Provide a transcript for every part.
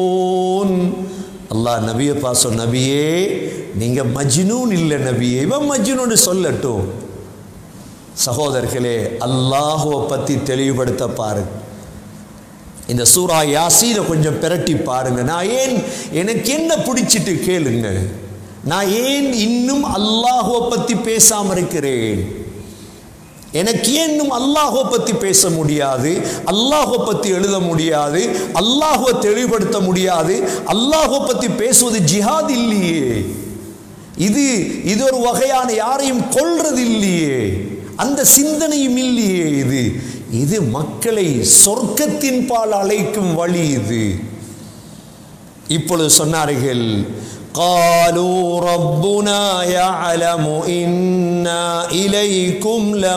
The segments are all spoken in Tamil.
அல்லாஹ் நபியை பாசம் நபியே நீங்க மஜ்னூன் இல்லை நபியே இவன் மஜ்னூன்னு சொல்லட்டும் சகோதரர்களே அல்லாஹுவை பத்தி தெளிவுபடுத்த பாருங்க இந்த சூரா யாசீனை கொஞ்சம் பிரட்டி பாருங்க நான் ஏன் எனக்கு என்ன பிடிச்சிட்டு கேளுங்க நான் ஏன் இன்னும் அல்லாஹுவை பத்தி பேசாம இருக்கிறேன் எனக்கு ஏன் இன்னும் அல்லாஹுவை பத்தி பேச முடியாது அல்லாஹுவை பத்தி எழுத முடியாது அல்லாஹுவை தெளிவுபடுத்த முடியாது அல்லாஹுவை பத்தி பேசுவது ஜிஹாத் இல்லையே இது இது ஒரு வகையான யாரையும் கொல்றது இல்லையே அந்த சிந்தனையும் இல்லையே இது இது மக்களை சொர்க்கத்தின் பால் அழைக்கும் வழி இது இப்பொழுது சொன்னார்கள் قالوا ربنا يعلم إنا إليكم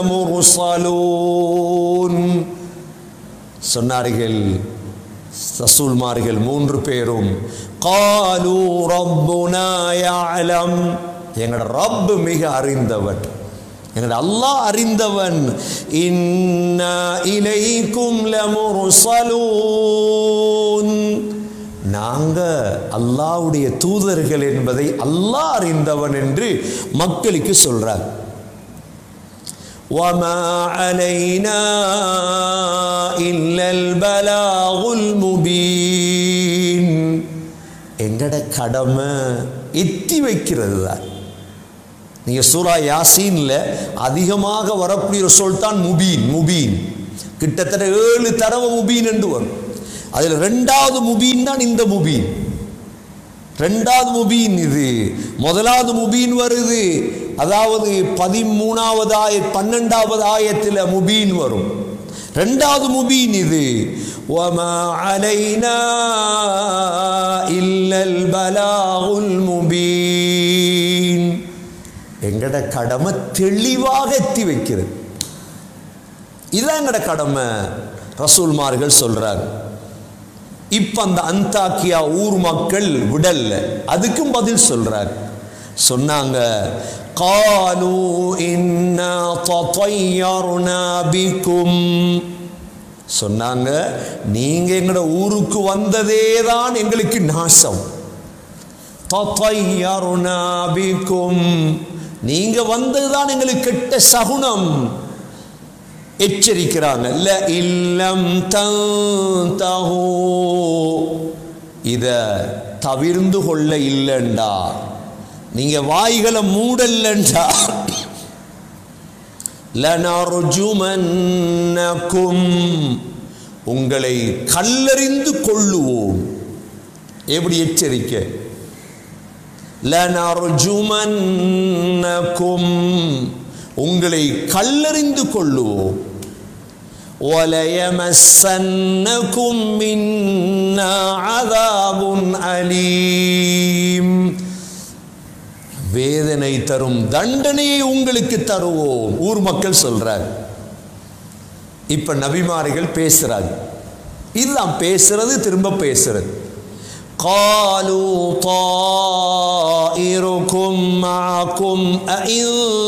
لمرسلون சொன்னார்கள் ரசூல்மார்கள் மூன்று பேரும் காலு ரப்புனா யாலம் எங்களோட ரப் மிக அறிந்தவன் எங்களோட அல்லாஹ் அறிந்தவன் இன்னா இலைக்கும் லமுர்சலூன் நாங்க அல்லாஹ்வுடைய தூதர்கள் என்பதை அல்லாஹ் அறிந்தவன் என்று மக்களுக்கு சொல்றார் وما علينا إلا البلاغ المبين எங்கட கடமை எத்தி வைக்கிறது தான் நீங்க சூரா யாசீன்ல அதிகமாக வரக்கூடிய ஒரு சொல் தான் முபீன் முபீன் கிட்டத்தட்ட ஏழு தடவை முபீன் என்று வரும் அதில் ரெண்டாவது முபீன் தான் இந்த முபீன் ரெண்டாவது முபீன் இது முதலாவது முபீன் வருது அதாவது பதிமூணாவது ஆய பன்னெண்டாவது ஆயத்தில் முபீன் வரும் ரெண்டாவது முபீன் இது وما علينا إلا البلاغ المبين எங்கட கடமை தெளிவாக எத்தி வைக்கிறது இதுதான் எங்கட கடமை ரசூல்மார்கள் சொல்றாங்க இப்ப அந்த அந்தாக்கியா ஊர் மக்கள் விடல்ல அதுக்கும் பதில் சொல்றார் சொன்னாங்க காலு இன்னா தطيرنا பிக்கும் சொன்னாங்க நீங்க எங்களோட ஊருக்கு வந்ததே தான் எங்களுக்கு நாசம் தطيرنا பிக்கும் நீங்க வந்ததுதான் எங்களுக்கு கெட்ட சகுனம் எச்சரிக்கிறாங்க ல இல்லம் தந்தஹு இத தவிர்ந்து கொள்ள இல்லைண்டா நீங்க வாய்களை மூடல்லண்டா லனர்ஜுமன்னக்கும் உங்களை கல்லறிந்து கொள்ளுவோம் எப்படி எச்சரிக்கை லனர்ஜுமன்னக்கும் உங்களை கல்லறிந்து கொள்ளுவோம் وَلَيَمَسَّنَّكُم مِّنَّا عَذَابٌ أَلِيمٌ வேதனை தரும் தண்டனையை உங்களுக்கு தருவோம் ஊர் மக்கள் சொல்றாங்க இப்ப நபிமார்கள் பேசுறாங்க இதுதான் பேசுறது திரும்ப பேசுறது قالوا طائركم معكم أئن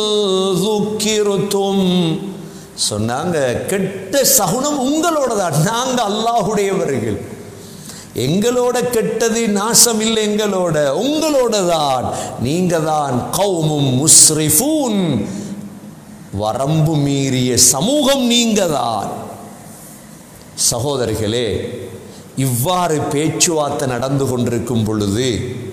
ذكرتم சொன்னாங்க கெட்ட சகுனம் உங்களோட தான் நாங்க அல்லாஹுடையவர்கள் எங்களோட கெட்டது நாசம் இல்லை எங்களோட உங்களோட தான் நீங்க தான் கௌமும் முஸ்ரிஃபூன் வரம்பு மீறிய சமூகம் நீங்க தான் சகோதரிகளே இவ்வாறு பேச்சுவார்த்தை நடந்து கொண்டிருக்கும் பொழுது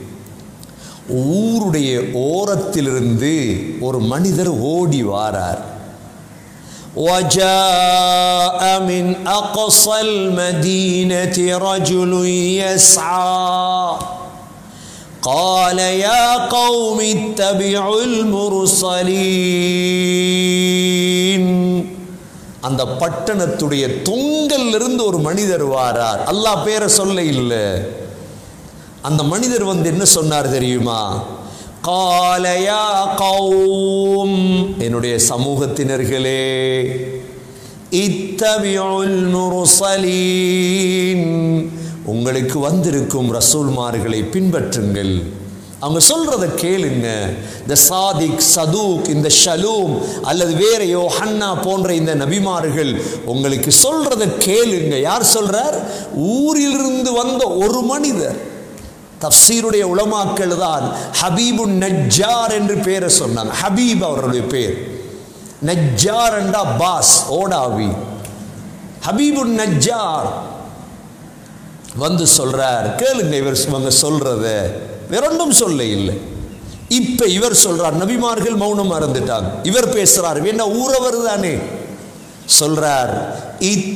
ஊருடைய ஓரத்திலிருந்து ஒரு மனிதர் ஓடி வாரார் وجاء من أقصى المدينة رجل يسعى قال يا قوم اتبعوا المرسلين அந்த பட்டணத்துடைய தொங்கல்ல இருந்து ஒரு மனிதர் வாரார் அல்லாஹ் பேரை சொல்ல இல்லை அந்த மனிதர் வந்து என்ன சொன்னார் தெரியுமா قال يا قوم என்னுடைய சமூகத்தினர்களே இத்தபியுல் முர்சலீன் உங்களுக்கு வந்திருக்கும் ரசூல்மார்களை பின்பற்றுங்கள் அவங்க சொல்றத கேளுங்க இந்த சாதிக் சதூக் இந்த ஷலூம் அல்லது வேற யோஹன்னா போன்ற இந்த நபிமார்கள் உங்களுக்கு சொல்றத கேளுங்க யார் சொல்றார் ஊரிலிருந்து வந்த ஒரு மனிதர் தப்சீருடைய உலமாக்கள் தான் ஹபீபு நஜ்ஜார் என்று பேரை சொன்னாங்க ஹபீப் அவருடைய பேர் நஜ்ஜார் என்றா பாஸ் ஓடாவி ஹபீபு நஜ்ஜார் வந்து சொல்றார் கேளுங்க இவர் இவங்க சொல்றத வேறொன்றும் சொல்ல இல்லை இப்ப இவர் சொல்றார் நபிமார்கள் மௌனம் மறந்துட்டாங்க இவர் பேசுறார் என்ன ஊரவர் தானே சொல்றார்